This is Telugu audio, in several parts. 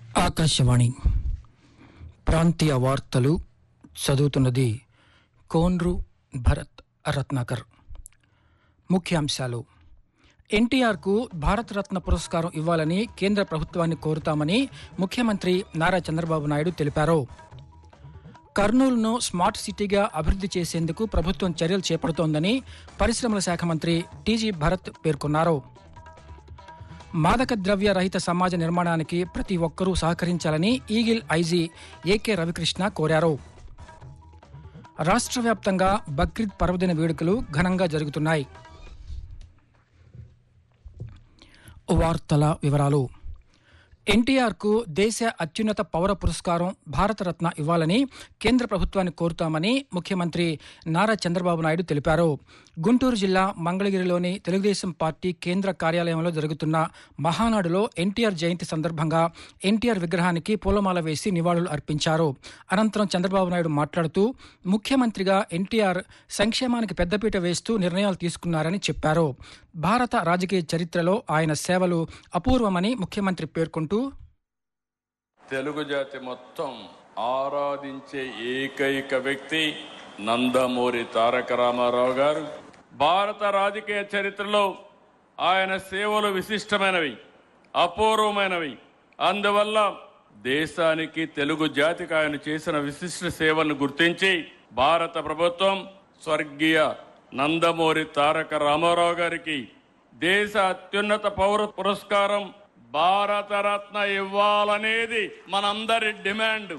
ఆకాశవాణి ప్రాంతీయ వార్తలు చదువుతున్నది కోన్రు భరత్ రత్నాకర్ ముఖ్యాంశాలు ఎన్టీఆర్కు భారతరత్న పురస్కారం ఇవ్వాలని కేంద్ర ప్రభుత్వాన్ని కోరుతామని ముఖ్యమంత్రి నారా చంద్రబాబు నాయుడు తెలిపారు కర్నూలును స్మార్ట్ సిటీగా అభివృద్ధి చేసేందుకు ప్రభుత్వం చర్యలు చేపడుతోందని పరిశ్రమల శాఖ మంత్రి టీజీ భరత్ పేర్కొన్నారు మాదక ద్రవ్య రహిత సమాజ నిర్మాణానికి ప్రతి ఒక్కరూ సహకరించాలని ఈగిల్ ఐజీ ఏకే రవికృష్ణ కోరారు రాష్ట్ర వ్యాప్తంగా బక్రీద్ పర్వదిన వేడుకలు ఘనంగా జరుగుతున్నాయి వార్తల వివరాలు ఎన్టీఆర్కు దేశ అత్యున్నత పౌర పురస్కారం భారతరత్న ఇవ్వాలని కేంద్ర ప్రభుత్వాన్ని కోరుతామని ముఖ్యమంత్రి నారా చంద్రబాబు నాయుడు తెలిపారు గుంటూరు జిల్లా మంగళగిరిలోని తెలుగుదేశం పార్టీ కేంద్ర కార్యాలయంలో జరుగుతున్న మహానాడులో ఎన్టీఆర్ జయంతి సందర్భంగా ఎన్టీఆర్ విగ్రహానికి పూలమాల వేసి నివాళులు అర్పించారు అనంతరం చంద్రబాబు నాయుడు మాట్లాడుతూ ముఖ్యమంత్రిగా ఎన్టీఆర్ సంక్షేమానికి పెద్దపీట వేస్తూ నిర్ణయాలు తీసుకున్నారని చెప్పారు భారత రాజకీయ చరిత్రలో ఆయన సేవలు అపూర్వమని ముఖ్యమంత్రి పేర్కొంటూ తెలుగు జాతి మొత్తం ఆరాధించే ఏకైక వ్యక్తి నందమూరి తారక రామారావు గారు భారత రాజకీయ చరిత్రలో ఆయన సేవలు విశిష్టమైనవి అపూర్వమైనవి అందువల్ల దేశానికి తెలుగు జాతికి ఆయన చేసిన విశిష్ట సేవలను గుర్తించి భారత ప్రభుత్వం స్వర్గీయ నందమూరి తారక రామారావు గారికి దేశ అత్యున్నత పౌర పురస్కారం భారతరత్న ఇవ్వాలనేది మనందరి డిమాండ్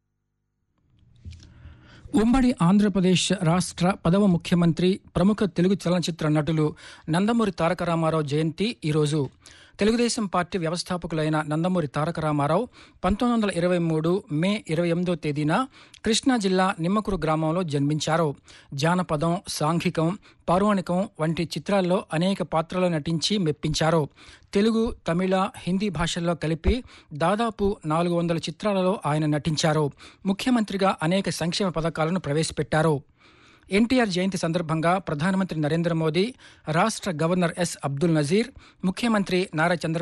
ఉమ్మడి ఆంధ్రప్రదేశ్ రాష్ట్ర పదవ ముఖ్యమంత్రి ప్రముఖ తెలుగు చలనచిత్ర నటులు నందమూరి తారక రామారావు జయంతి ఈరోజు తెలుగుదేశం పార్టీ వ్యవస్థాపకులైన నందమూరి తారక రామారావు పంతొమ్మిది వందల ఇరవై మూడు మే ఇరవై ఎనిమిదో తేదీన కృష్ణా జిల్లా నిమ్మకూరు గ్రామంలో జన్మించారు జానపదం సాంఘికం పౌరాణికం వంటి చిత్రాల్లో అనేక పాత్రలు నటించి మెప్పించారు తెలుగు తమిళ హిందీ భాషల్లో కలిపి దాదాపు నాలుగు వందల చిత్రాలలో ఆయన నటించారు ముఖ్యమంత్రిగా అనేక సంక్షేమ పథకాలను ప్రవేశపెట్టారు ఎన్టీఆర్ జయంతి సందర్భంగా ప్రధానమంత్రి నరేంద్ర మోదీ రాష్ట్ర గవర్నర్ ఎస్ అబ్దుల్ నజీర్ ముఖ్యమంత్రి నారా చంద్ర